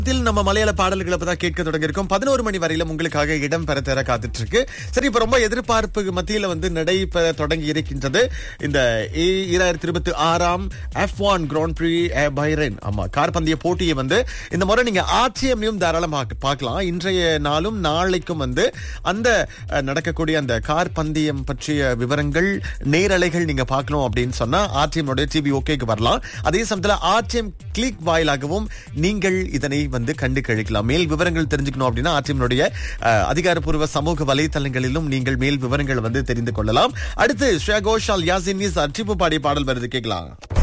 இதில் நம்ம மலையாள பாடல்களை தான் கேட்க தொடங்கியிருக்கோம் பதினோரு மணி வரையிலும் உங்களுக்காக இடம் பெற தர காத்துட்டு இருக்கு சரி இப்ப ரொம்ப எதிர்பார்ப்பு மத்தியில வந்து நடைபெற தொடங்கி இருக்கின்றது இந்த இரண்டாயிரத்தி இருபத்தி ஆறாம் F one grand prix Bahrain ஆமா கார் பந்தய போட்டியை வந்து இந்த முறை நீங்க ஆர்டிஎம்லையும் தாராளமாக பார்க்கலாம் இன்றைய நாளும் நாளைக்கும் வந்து அந்த அஹ், நடக்கக்கூடிய அந்த கார் பந்தயம் பற்றிய விவரங்கள் நேரலைகள் நீங்க பார்க்கணும் அப்படின்னு சொன்னா ஆர்டிஎம் டிவி ஓகேக்கு வரலாம் அதே சமயத்துல ஆர்டிஎம் கிளிக் வாயிலாகவும் நீங்கள் இதனை வந்து கண்டு கழிக்கலாம் மேல் விவரங்கள் தெரிஞ்சுக்கணும் அப்படின்னா ஆர்டிஎம்னுடைய அதிகாரப்பூர்வ சமூக வலைத்தளங்களிலும் நீங்கள் மேல் விவரங்கள் வந்து தெரிந்து கொள்ளலாம் அடுத்து ஸ்ரேயா கோஷால் யாசின் அர்ச்சிப்பு பாடிய பாடல் வருது கேட்கலாம்